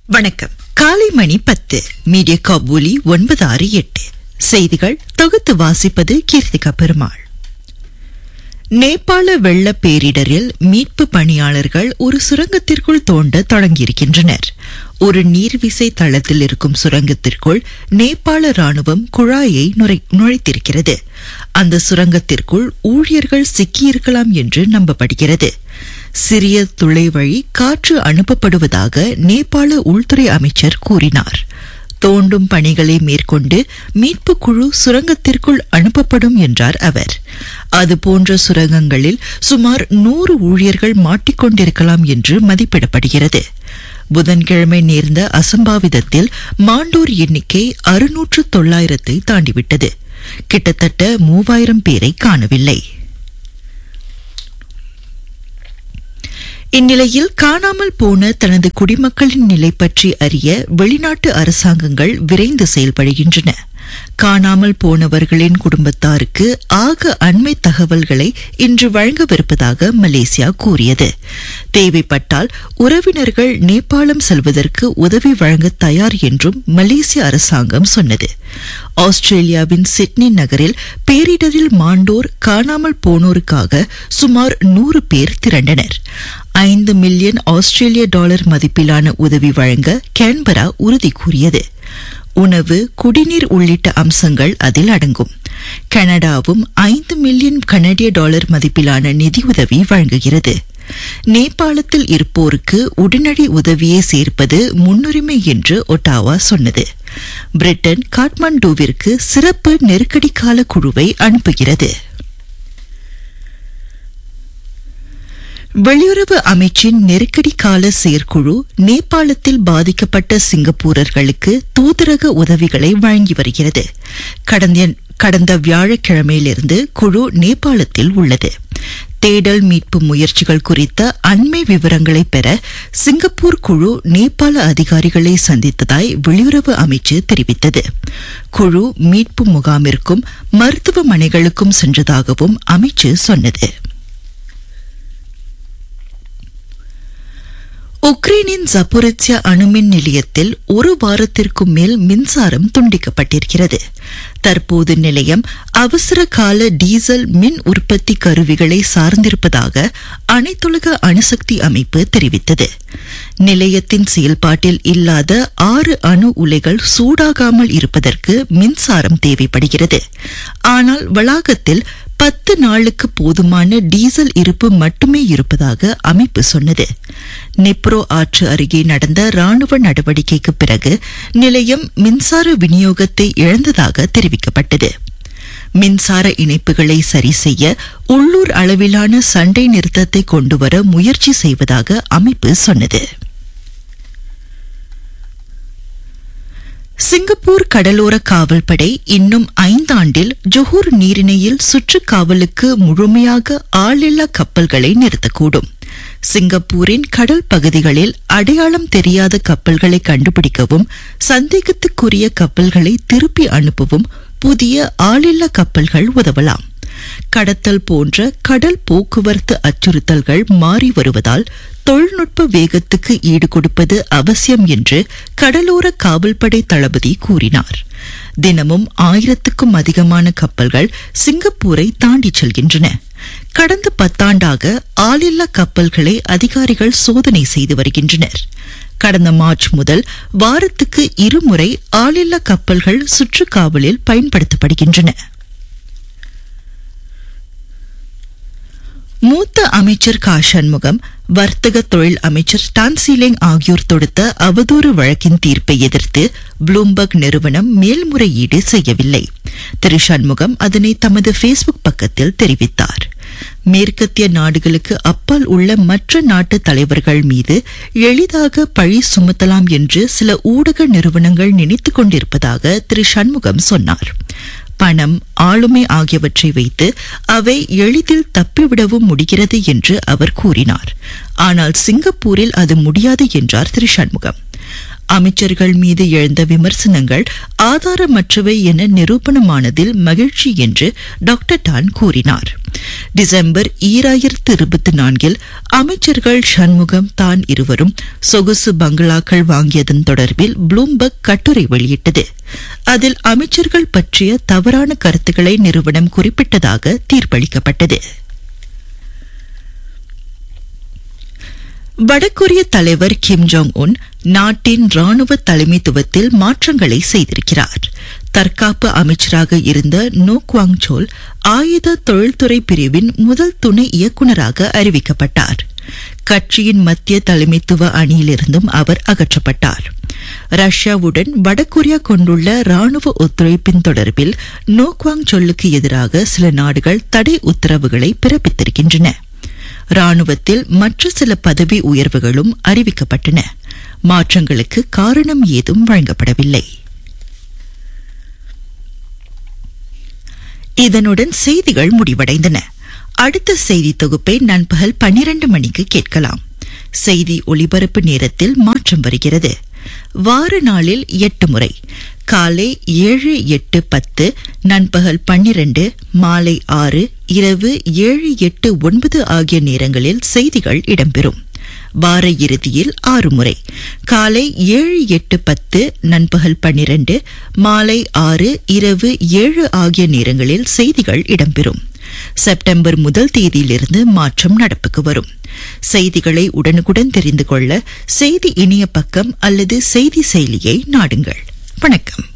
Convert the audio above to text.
வணக்கம் காலை மணி பத்து மீடியா காபூலி ஒன்பது ஆறு எட்டு செய்திகள் தொகுத்து வாசிப்பது கீர்த்திகா பெருமாள் நேபாள வெள்ள பேரிடரில் மீட்பு பணியாளர்கள் ஒரு சுரங்கத்திற்குள் தோண்ட தொடங்கியிருக்கின்றனர் ஒரு நீர்விசை தளத்தில் இருக்கும் சுரங்கத்திற்குள் நேபாள ராணுவம் குழாயை நுரை- நுழைத்திருக்கிறது அந்த சுரங்கத்திற்குள் ஊழியர்கள் சிக்கியிருக்கலாம் என்று நம்பப்படுகிறது சிறிய துளை வழி காற்று அனுப்பப்படுவதாக நேபாள உள்துறை அமைச்சர் கூறினார் தோண்டும் பணிகளை மேற்கொண்டு மீட்பு குழு சுரங்கத்திற்குள் அனுப்பப்படும் என்றார் அவர் அதுபோன்ற சுரங்கங்களில் சுமார் நூறு ஊழியர்கள் மாட்டிக்கொண்டிருக்கலாம் என்று மதிப்பிடப்படுகிறது புதன்கிழமை நேர்ந்த அசம்பாவிதத்தில் மாண்டோர் எண்ணிக்கை அறுநூற்று தொள்ளாயிரத்தை தாண்டிவிட்டது கிட்டத்தட்ட மூவாயிரம் பேரை காணவில்லை இந்நிலையில் காணாமல் போன தனது குடிமக்களின் நிலை பற்றி அறிய வெளிநாட்டு அரசாங்கங்கள் விரைந்து செயல்படுகின்றன காணாமல் போனவர்களின் குடும்பத்தாருக்கு ஆக அண்மை தகவல்களை இன்று வழங்கவிருப்பதாக மலேசியா கூறியது தேவைப்பட்டால் உறவினர்கள் நேபாளம் செல்வதற்கு உதவி வழங்க தயார் என்றும் மலேசிய அரசாங்கம் சொன்னது ஆஸ்திரேலியாவின் சிட்னி நகரில் பேரிடரில் மாண்டோர் காணாமல் போனோருக்காக சுமார் நூறு பேர் திரண்டனர் ஐந்து மில்லியன் ஆஸ்திரேலிய டாலர் மதிப்பிலான உதவி வழங்க கேன்பரா உறுதி கூறியது உணவு குடிநீர் உள்ளிட்ட அம்சங்கள் அதில் அடங்கும் கனடாவும் ஐந்து மில்லியன் கனடிய டாலர் மதிப்பிலான நிதியுதவி வழங்குகிறது நேபாளத்தில் இருப்போருக்கு உடனடி உதவியை சேர்ப்பது முன்னுரிமை என்று ஒட்டாவா சொன்னது பிரிட்டன் காட்மாண்டுவிற்கு சிறப்பு நெருக்கடி கால குழுவை அனுப்புகிறது வெளியுறவு அமைச்சின் நெருக்கடி கால செயற்குழு நேபாளத்தில் பாதிக்கப்பட்ட சிங்கப்பூரர்களுக்கு தூதரக உதவிகளை வழங்கி வருகிறது கடந்த கடந்த வியாழக்கிழமையிலிருந்து குழு நேபாளத்தில் உள்ளது தேடல் மீட்பு முயற்சிகள் குறித்த அண்மை விவரங்களை பெற சிங்கப்பூர் குழு நேபாள அதிகாரிகளை சந்தித்ததாய் வெளியுறவு அமைச்சு தெரிவித்தது குழு மீட்பு முகாமிற்கும் மருத்துவமனைகளுக்கும் சென்றதாகவும் அமைச்சு சொன்னது உக்ரைனின் ஜப்போரித்யா அணுமின் நிலையத்தில் ஒரு வாரத்திற்கும் மேல் மின்சாரம் துண்டிக்கப்பட்டிருக்கிறது தற்போது நிலையம் அவசர கால டீசல் மின் உற்பத்தி கருவிகளை சார்ந்திருப்பதாக அனைத்துலக அணுசக்தி அமைப்பு தெரிவித்தது நிலையத்தின் செயல்பாட்டில் இல்லாத ஆறு அணு உலைகள் சூடாகாமல் இருப்பதற்கு மின்சாரம் தேவைப்படுகிறது ஆனால் வளாகத்தில் பத்து நாளுக்கு போதுமான டீசல் இருப்பு மட்டுமே இருப்பதாக அமைப்பு சொன்னது நெப்ரோ ஆற்று அருகே நடந்த ராணுவ நடவடிக்கைக்கு பிறகு நிலையம் மின்சார விநியோகத்தை இழந்ததாக தெரிவிக்கப்பட்டது மின்சார இணைப்புகளை சரி செய்ய உள்ளூர் அளவிலான சண்டை நிறுத்தத்தை கொண்டுவர முயற்சி செய்வதாக அமைப்பு சொன்னது சிங்கப்பூர் கடலோர காவல்படை இன்னும் ஐந்தாண்டில் ஜொஹூர் நீரிணையில் சுற்றுக்காவலுக்கு முழுமையாக ஆளில்லா கப்பல்களை நிறுத்தக்கூடும் சிங்கப்பூரின் கடல் பகுதிகளில் அடையாளம் தெரியாத கப்பல்களை கண்டுபிடிக்கவும் சந்தேகத்துக்குரிய கப்பல்களை திருப்பி அனுப்பவும் புதிய ஆளில்லா கப்பல்கள் உதவலாம் கடத்தல் போன்ற கடல் போக்குவரத்து அச்சுறுத்தல்கள் மாறி வருவதால் தொழில்நுட்ப வேகத்துக்கு ஈடு கொடுப்பது அவசியம் என்று கடலோர காவல்படை தளபதி கூறினார் தினமும் ஆயிரத்துக்கும் அதிகமான கப்பல்கள் சிங்கப்பூரை தாண்டிச் செல்கின்றன கடந்த பத்தாண்டாக ஆளில்லா கப்பல்களை அதிகாரிகள் சோதனை செய்து வருகின்றனர் கடந்த மார்ச் முதல் வாரத்துக்கு இருமுறை ஆளில்லா கப்பல்கள் சுற்றுக்காவலில் பயன்படுத்தப்படுகின்றன மூத்த அமைச்சர் கா சண்முகம் வர்த்தக தொழில் அமைச்சர் டான்சிலிங் ஆகியோர் தொடுத்த அவதூறு வழக்கின் தீர்ப்பை எதிர்த்து ப்ளூம்பர்க் நிறுவனம் மேல்முறையீடு செய்யவில்லை திரு சண்முகம் அதனை தமது ஃபேஸ்புக் பக்கத்தில் தெரிவித்தார் மேற்கத்திய நாடுகளுக்கு அப்பால் உள்ள மற்ற நாட்டு தலைவர்கள் மீது எளிதாக பழி சுமத்தலாம் என்று சில ஊடக நிறுவனங்கள் நினைத்துக் கொண்டிருப்பதாக திரு சண்முகம் சொன்னார் பணம் ஆளுமை ஆகியவற்றை வைத்து அவை எளிதில் தப்பிவிடவும் முடிகிறது என்று அவர் கூறினார் ஆனால் சிங்கப்பூரில் அது முடியாது என்றார் திரு சண்முகம் அமைச்சர்கள் மீது எழுந்த விமர்சனங்கள் ஆதாரமற்றவை என நிரூபணமானதில் மகிழ்ச்சி என்று டாக்டர் டான் கூறினார் டிசம்பர் ஈராயிரத்து இருபத்தி நான்கில் அமைச்சர்கள் சண்முகம் தான் இருவரும் சொகுசு பங்களாக்கள் வாங்கியதன் தொடர்பில் ப்ளூம்பர்க் கட்டுரை வெளியிட்டது அதில் அமைச்சர்கள் பற்றிய தவறான கருத்துக்களை நிறுவனம் குறிப்பிட்டதாக தீர்ப்பளிக்கப்பட்டது வடகொரிய தலைவர் கிம் ஜோங் உன் நாட்டின் ராணுவ தலைமைத்துவத்தில் மாற்றங்களை செய்திருக்கிறார் தற்காப்பு அமைச்சராக இருந்த நோ குவாங் சோல் ஆயுத தொழில்துறை பிரிவின் முதல் துணை இயக்குநராக அறிவிக்கப்பட்டார் கட்சியின் மத்திய தலைமைத்துவ அணியிலிருந்தும் அவர் அகற்றப்பட்டார் ரஷ்யாவுடன் வடகொரியா கொண்டுள்ள ராணுவ ஒத்துழைப்பின் தொடர்பில் நோ குவாங் சொல்லுக்கு எதிராக சில நாடுகள் தடை உத்தரவுகளை பிறப்பித்திருக்கின்றன ராணுவத்தில் மற்ற சில பதவி உயர்வுகளும் அறிவிக்கப்பட்டன மாற்றங்களுக்கு காரணம் ஏதும் வழங்கப்படவில்லை இதனுடன் செய்திகள் முடிவடைந்தன அடுத்த செய்தி தொகுப்பை நண்பகல் பன்னிரண்டு மணிக்கு கேட்கலாம் செய்தி ஒலிபரப்பு நேரத்தில் மாற்றம் வருகிறது வார நாளில் எட்டு முறை காலை ஏழு எட்டு பத்து நண்பகல் பன்னிரண்டு மாலை ஆறு இரவு ஏழு எட்டு ஒன்பது ஆகிய நேரங்களில் செய்திகள் இடம்பெறும் வார இறுதியில் ஆறு முறை காலை ஏழு எட்டு பத்து நண்பகல் பன்னிரண்டு மாலை ஆறு இரவு ஏழு ஆகிய நேரங்களில் செய்திகள் இடம்பெறும் செப்டம்பர் முதல் தேதியிலிருந்து மாற்றம் நடப்புக்கு வரும் செய்திகளை உடனுக்குடன் தெரிந்து கொள்ள செய்தி இணைய பக்கம் அல்லது செய்தி செயலியை நாடுங்கள் வணக்கம்